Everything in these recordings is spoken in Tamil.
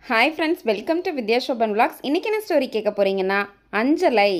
hi friends welcome to Vidya Shoban vlogs இன்னைக்கு என்ன ஸ்டோரி கேட்க போறீங்கன்னா அஞ்சலை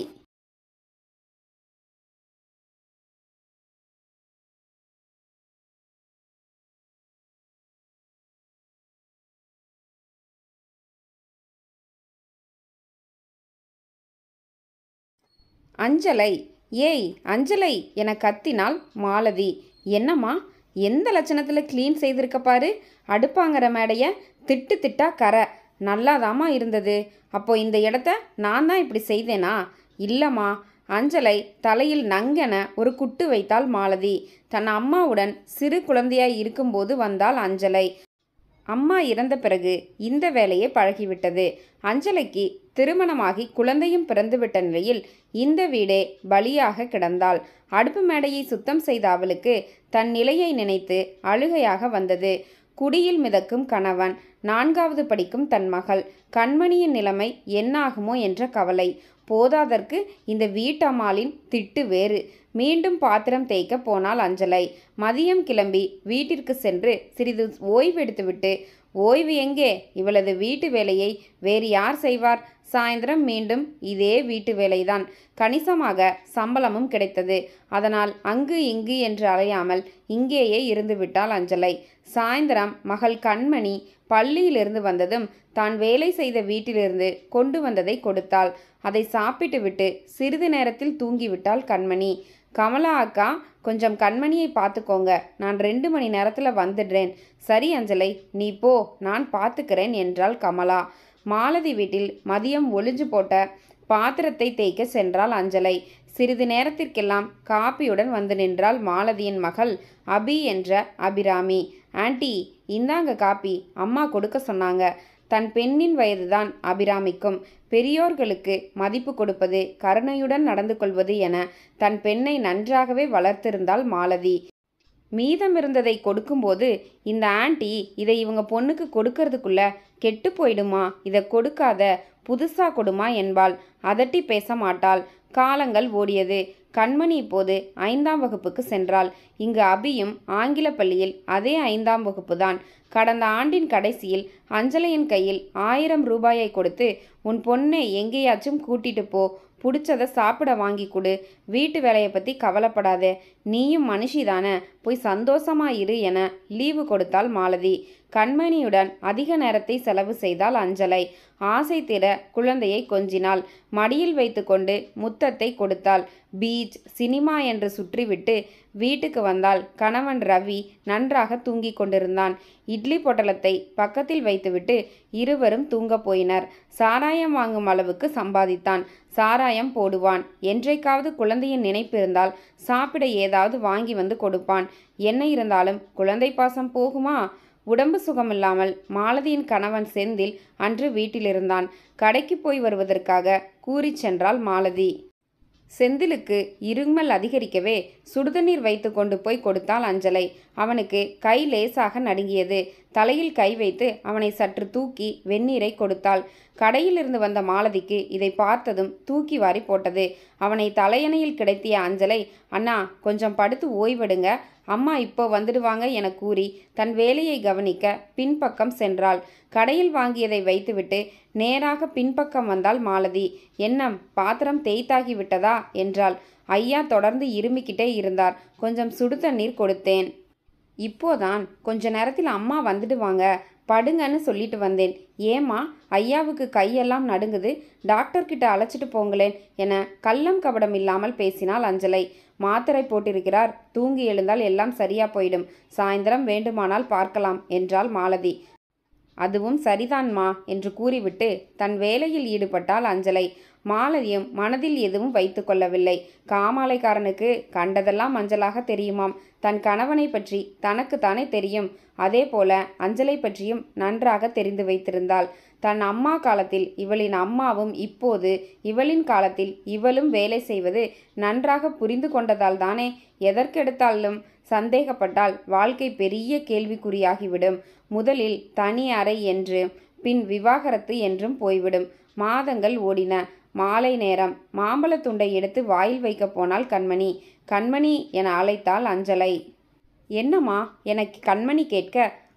அஞ்சலை ஏய் அஞ்சலை என கத்தினாள் மாலதி என்னம்மா எந்த லட்சணத்தில் க்ளீன் செய்திருக்க பாரு அடுப்பாங்கிற மேடைய திட்டு திட்டா கரை நல்லாதாம்மா இருந்தது அப்போ இந்த இடத்த நான் தான் இப்படி செய்தேனா இல்லைம்மா அஞ்சலை தலையில் நங்கென ஒரு குட்டு வைத்தாள் மாலதி தன் அம்மாவுடன் சிறு குழந்தையாய் இருக்கும்போது வந்தாள் அஞ்சலை அம்மா இறந்த பிறகு இந்த வேலையே பழகிவிட்டது அஞ்சலைக்கு திருமணமாகி குழந்தையும் பிறந்துவிட்ட நிலையில் இந்த வீடே பலியாக கிடந்தாள் அடுப்பு மேடையை சுத்தம் செய்த அவளுக்கு தன் நிலையை நினைத்து அழுகையாக வந்தது குடியில் மிதக்கும் கணவன் நான்காவது படிக்கும் தன் மகள் கண்மணியின் நிலைமை என்னாகுமோ என்ற கவலை போதாதற்கு இந்த வீட்டம்மாளின் திட்டு வேறு மீண்டும் பாத்திரம் தேய்க்க போனாள் அஞ்சலை மதியம் கிளம்பி வீட்டிற்கு சென்று சிறிது ஓய்வெடுத்துவிட்டு ஓய்வு எங்கே இவளது வீட்டு வேலையை வேறு யார் செய்வார் சாயந்தரம் மீண்டும் இதே வீட்டு வேலைதான் கணிசமாக சம்பளமும் கிடைத்தது அதனால் அங்கு இங்கு என்று அலையாமல் இங்கேயே இருந்து விட்டாள் அஞ்சலை சாயந்தரம் மகள் கண்மணி பள்ளியிலிருந்து வந்ததும் தான் வேலை செய்த வீட்டிலிருந்து கொண்டு வந்ததை கொடுத்தாள் அதை சாப்பிட்டு விட்டு சிறிது நேரத்தில் தூங்கிவிட்டாள் கண்மணி கமலா அக்கா கொஞ்சம் கண்மணியை பார்த்துக்கோங்க நான் ரெண்டு மணி நேரத்தில் வந்துடுறேன் சரி அஞ்சலை நீ போ நான் பார்த்துக்கிறேன் என்றாள் கமலா மாலதி வீட்டில் மதியம் ஒளிஞ்சு போட்ட பாத்திரத்தை தேய்க்க சென்றாள் அஞ்சலை சிறிது நேரத்திற்கெல்லாம் காப்பியுடன் வந்து நின்றாள் மாலதியின் மகள் அபி என்ற அபிராமி ஆன்ட்டி இந்தாங்க காப்பி அம்மா கொடுக்க சொன்னாங்க தன் பெண்ணின் வயதுதான் அபிராமிக்கும் பெரியோர்களுக்கு மதிப்பு கொடுப்பது கருணையுடன் நடந்து கொள்வது என தன் பெண்ணை நன்றாகவே வளர்த்திருந்தாள் மாலதி மீதம் இருந்ததை கொடுக்கும்போது இந்த ஆன்ட்டி இதை இவங்க பொண்ணுக்கு கொடுக்கறதுக்குள்ள கெட்டு போயிடுமா இதை கொடுக்காத புதுசா கொடுமா என்பாள் அதட்டி பேச மாட்டாள் காலங்கள் ஓடியது கண்மணி இப்போது ஐந்தாம் வகுப்புக்கு சென்றாள் இங்கு அபியும் ஆங்கில பள்ளியில் அதே ஐந்தாம் வகுப்புதான் கடந்த ஆண்டின் கடைசியில் அஞ்சலையின் கையில் ஆயிரம் ரூபாயை கொடுத்து உன் பொண்ணை எங்கேயாச்சும் கூட்டிட்டு போ பிடிச்சத சாப்பிட வாங்கி கொடு வீட்டு வேலையை பற்றி கவலைப்படாதே நீயும் மனுஷிதானே போய் சந்தோஷமா இரு என லீவு கொடுத்தாள் மாலதி கண்மணியுடன் அதிக நேரத்தை செலவு செய்தாள் அஞ்சலை ஆசை தீர குழந்தையை கொஞ்சினாள் மடியில் வைத்துக்கொண்டு முத்தத்தை கொடுத்தாள் பீச் சினிமா என்று சுற்றிவிட்டு வீட்டுக்கு வந்தால் கணவன் ரவி நன்றாக தூங்கிக் கொண்டிருந்தான் இட்லி பொட்டலத்தை பக்கத்தில் வைத்துவிட்டு இருவரும் தூங்கப் போயினர் சாராயம் வாங்கும் அளவுக்கு சம்பாதித்தான் சாராயம் போடுவான் என்றைக்காவது குழந்தையின் நினைப்பு இருந்தால் சாப்பிட ஏதாவது வாங்கி வந்து கொடுப்பான் என்ன இருந்தாலும் குழந்தை பாசம் போகுமா உடம்பு சுகமில்லாமல் மாலதியின் கணவன் செந்தில் அன்று வீட்டிலிருந்தான் கடைக்கு போய் வருவதற்காக கூறிச் சென்றாள் மாலதி செந்திலுக்கு இருமல் அதிகரிக்கவே சுடுதண்ணீர் வைத்து கொண்டு போய் கொடுத்தாள் அஞ்சலை அவனுக்கு கை லேசாக நடுங்கியது தலையில் கை வைத்து அவனை சற்று தூக்கி வெந்நீரை கொடுத்தாள் கடையிலிருந்து வந்த மாலதிக்கு இதை பார்த்ததும் தூக்கி வாரி போட்டது அவனை தலையணையில் கிடைத்திய அஞ்சலை அண்ணா கொஞ்சம் படுத்து ஓய்வெடுங்க அம்மா இப்போ வந்துடுவாங்க என கூறி தன் வேலையை கவனிக்க பின்பக்கம் சென்றாள் கடையில் வாங்கியதை வைத்துவிட்டு நேராக பின்பக்கம் வந்தாள் மாலதி என்னம் பாத்திரம் தேய்த்தாகி விட்டதா என்றாள் ஐயா தொடர்ந்து இருமிக்கிட்டே இருந்தார் கொஞ்சம் சுடு தண்ணீர் கொடுத்தேன் இப்போதான் கொஞ்ச நேரத்தில் அம்மா வந்துடுவாங்க படுங்கன்னு சொல்லிட்டு வந்தேன் ஏம்மா ஐயாவுக்கு கையெல்லாம் நடுங்குது டாக்டர்கிட்ட அழைச்சிட்டு போங்களேன் என கள்ளம் கபடம் இல்லாமல் பேசினாள் அஞ்சலை மாத்திரை போட்டிருக்கிறார் தூங்கி எழுந்தால் எல்லாம் சரியா போயிடும் சாயந்தரம் வேண்டுமானால் பார்க்கலாம் என்றாள் மாலதி அதுவும் சரிதான்மா என்று கூறிவிட்டு தன் வேலையில் ஈடுபட்டாள் அஞ்சலை மாலதியும் மனதில் எதுவும் வைத்து கொள்ளவில்லை காமாலைக்காரனுக்கு கண்டதெல்லாம் மஞ்சளாக தெரியுமாம் தன் கணவனை பற்றி தனக்குத்தானே தெரியும் அதே போல அஞ்சலை பற்றியும் நன்றாக தெரிந்து வைத்திருந்தாள் தன் அம்மா காலத்தில் இவளின் அம்மாவும் இப்போது இவளின் காலத்தில் இவளும் வேலை செய்வது நன்றாக புரிந்து கொண்டதால் தானே எதற்கெடுத்தாலும் சந்தேகப்பட்டால் வாழ்க்கை பெரிய கேள்விக்குறியாகிவிடும் முதலில் தனி அறை என்று பின் விவாகரத்து என்றும் போய்விடும் மாதங்கள் ஓடின மாலை நேரம் மாம்பழத் துண்டை எடுத்து வாயில் வைக்கப் போனாள் கண்மணி கண்மணி என அழைத்தாள் அஞ்சலை என்னம்மா எனக்கு கண்மணி கேட்க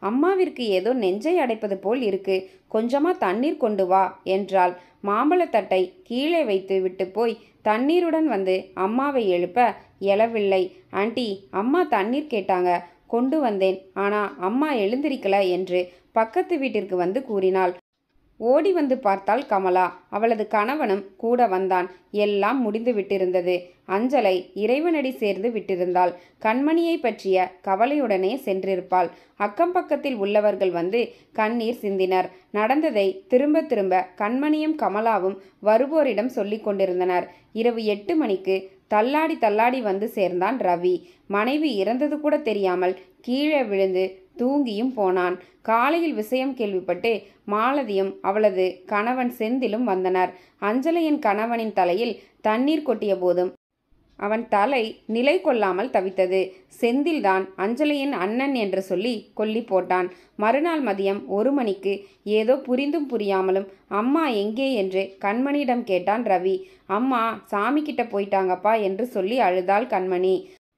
அம்மாவிற்கு ஏதோ நெஞ்சை அடைப்பது போல் இருக்கு கொஞ்சமா தண்ணீர் கொண்டு வா என்றாள் மாம்பழத்தட்டை கீழே வைத்து விட்டு போய் தண்ணீருடன் வந்து அம்மாவை எழுப்ப எழவில்லை ஆண்டி அம்மா தண்ணீர் கேட்டாங்க கொண்டு வந்தேன் ஆனா அம்மா எழுந்திருக்கல என்று பக்கத்து வீட்டிற்கு வந்து கூறினாள் ஓடி வந்து பார்த்தாள் கமலா அவளது கணவனும் கூட வந்தான் எல்லாம் முடிந்து விட்டிருந்தது அஞ்சலை இறைவனடி சேர்ந்து விட்டிருந்தாள் கண்மணியை பற்றிய கவலையுடனே சென்றிருப்பாள் அக்கம் பக்கத்தில் உள்ளவர்கள் வந்து கண்ணீர் சிந்தினர் நடந்ததை திரும்ப திரும்ப கண்மணியும் கமலாவும் வருவோரிடம் சொல்லிக் கொண்டிருந்தனர் இரவு எட்டு மணிக்கு தள்ளாடி தள்ளாடி வந்து சேர்ந்தான் ரவி மனைவி இறந்தது கூட தெரியாமல் கீழே விழுந்து தூங்கியும் போனான் காலையில் விஷயம் கேள்விப்பட்டு மாலதியும் அவளது கணவன் செந்திலும் வந்தனர் அஞ்சலையின் கணவனின் தலையில் தண்ணீர் கொட்டிய போதும் அவன் தலை நிலை கொள்ளாமல் தவித்தது செந்தில்தான் அஞ்சலியின் அண்ணன் என்று சொல்லி கொல்லி போட்டான் மறுநாள் மதியம் ஒரு மணிக்கு ஏதோ புரிந்தும் புரியாமலும் அம்மா எங்கே என்று கண்மணியிடம் கேட்டான் ரவி அம்மா சாமி கிட்ட போயிட்டாங்கப்பா என்று சொல்லி அழுதாள் கண்மணி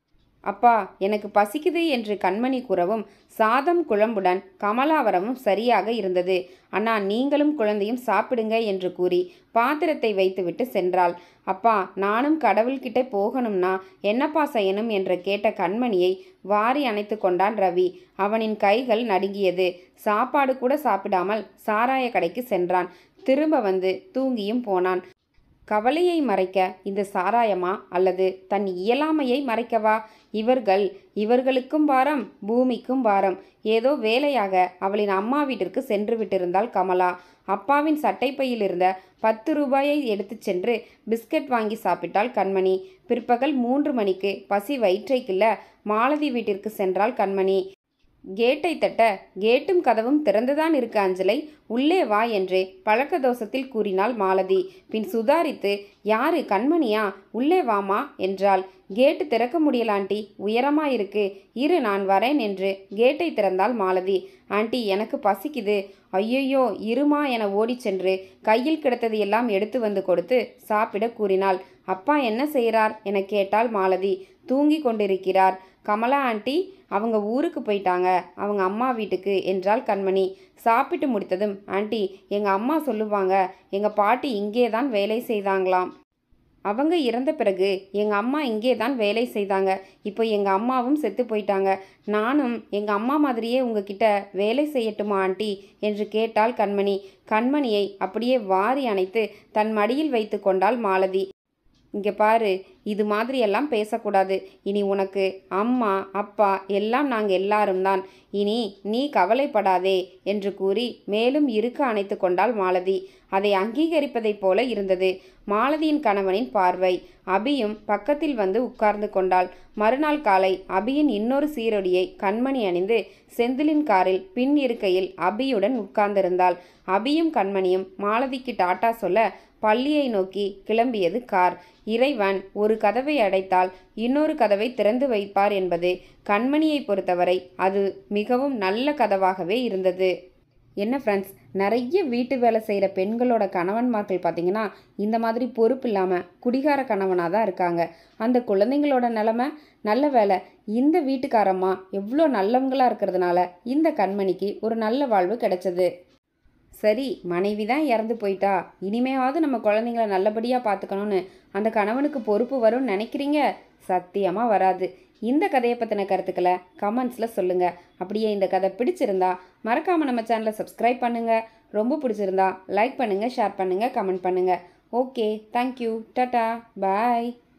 அப்பா எனக்கு பசிக்குது என்று கண்மணி கூறவும் சாதம் குழம்புடன் கமலாவரமும் சரியாக இருந்தது அண்ணா நீங்களும் குழந்தையும் சாப்பிடுங்க என்று கூறி பாத்திரத்தை வைத்துவிட்டு சென்றாள் அப்பா நானும் கடவுள்கிட்ட போகணும்னா என்னப்பா செய்யணும் என்று கேட்ட கண்மணியை வாரி அணைத்து கொண்டான் ரவி அவனின் கைகள் நடுங்கியது சாப்பாடு கூட சாப்பிடாமல் சாராய கடைக்கு சென்றான் திரும்ப வந்து தூங்கியும் போனான் கவலையை மறைக்க இந்த சாராயமா அல்லது தன் இயலாமையை மறைக்கவா இவர்கள் இவர்களுக்கும் பாரம் பூமிக்கும் பாரம் ஏதோ வேலையாக அவளின் அம்மா வீட்டிற்கு சென்று விட்டிருந்தாள் கமலா அப்பாவின் சட்டைப்பையில் இருந்த பத்து ரூபாயை எடுத்துச் சென்று பிஸ்கட் வாங்கி சாப்பிட்டாள் கண்மணி பிற்பகல் மூன்று மணிக்கு பசி வயிற்றை கிள்ள மாலதி வீட்டிற்கு சென்றாள் கண்மணி கேட்டை தட்ட கேட்டும் கதவும் திறந்துதான் இருக்கு அஞ்சலை உள்ளே வா என்று பழக்க தோஷத்தில் கூறினாள் மாலதி பின் சுதாரித்து யாரு கண்மணியா உள்ளே வாமா என்றாள் கேட்டு திறக்க முடியல ஆண்டி உயரமா இருக்கு இரு நான் வரேன் என்று கேட்டை திறந்தாள் மாலதி ஆண்டி எனக்கு பசிக்குது ஐயையோ இருமா என ஓடிச் சென்று கையில் கிடத்தது எல்லாம் எடுத்து வந்து கொடுத்து சாப்பிட கூறினாள் அப்பா என்ன செய்கிறார் என கேட்டாள் மாலதி தூங்கி கொண்டிருக்கிறார் கமலா ஆண்டி அவங்க ஊருக்கு போயிட்டாங்க அவங்க அம்மா வீட்டுக்கு என்றாள் கண்மணி சாப்பிட்டு முடித்ததும் ஆண்டி எங்கள் அம்மா சொல்லுவாங்க எங்கள் பாட்டி இங்கே தான் வேலை செய்தாங்களாம் அவங்க இறந்த பிறகு எங்கள் அம்மா இங்கே தான் வேலை செய்தாங்க இப்போ எங்கள் அம்மாவும் செத்து போயிட்டாங்க நானும் எங்கள் அம்மா மாதிரியே உங்ககிட்ட வேலை செய்யட்டுமா ஆண்டி என்று கேட்டாள் கண்மணி கண்மணியை அப்படியே வாரி அணைத்து தன் மடியில் வைத்து கொண்டாள் மாலதி இங்கே பாரு இது மாதிரியெல்லாம் பேசக்கூடாது இனி உனக்கு அம்மா அப்பா எல்லாம் நாங்கள் எல்லாரும் தான் இனி நீ கவலைப்படாதே என்று கூறி மேலும் இருக்க அணைத்து கொண்டாள் மாலதி அதை அங்கீகரிப்பதைப் போல இருந்தது மாலதியின் கணவனின் பார்வை அபியும் பக்கத்தில் வந்து உட்கார்ந்து கொண்டாள் மறுநாள் காலை அபியின் இன்னொரு சீரொடியை கண்மணி அணிந்து செந்திலின் காரில் பின் இருக்கையில் அபியுடன் உட்கார்ந்திருந்தாள் அபியும் கண்மணியும் மாலதிக்கு டாட்டா சொல்ல பள்ளியை நோக்கி கிளம்பியது கார் இறைவன் ஒரு கதவை அடைத்தால் இன்னொரு கதவை திறந்து வைப்பார் என்பது கண்மணியை பொறுத்தவரை அது மிகவும் நல்ல கதவாகவே இருந்தது என்ன ஃப்ரெண்ட்ஸ் நிறைய வீட்டு வேலை செய்கிற பெண்களோட கணவன்மார்கள் பார்த்தீங்கன்னா இந்த மாதிரி பொறுப்பு இல்லாமல் குடிகார கணவனாக தான் இருக்காங்க அந்த குழந்தைங்களோட நிலமை நல்ல வேலை இந்த வீட்டுக்காரம்மா எவ்வளோ நல்லவங்களா இருக்கிறதுனால இந்த கண்மணிக்கு ஒரு நல்ல வாழ்வு கிடைச்சது சரி மனைவி தான் இறந்து போயிட்டா இனிமேவாவது நம்ம குழந்தைங்கள நல்லபடியாக பார்த்துக்கணும்னு அந்த கணவனுக்கு பொறுப்பு வரும்னு நினைக்கிறீங்க சத்தியமாக வராது இந்த கதையை பற்றின கருத்துக்களை கமெண்ட்ஸில் சொல்லுங்கள் அப்படியே இந்த கதை பிடிச்சிருந்தா மறக்காமல் நம்ம சேனலை சப்ஸ்கிரைப் பண்ணுங்கள் ரொம்ப பிடிச்சிருந்தா லைக் பண்ணுங்கள் ஷேர் பண்ணுங்கள் கமெண்ட் பண்ணுங்கள் ஓகே தேங்க்யூ டாட்டா பாய்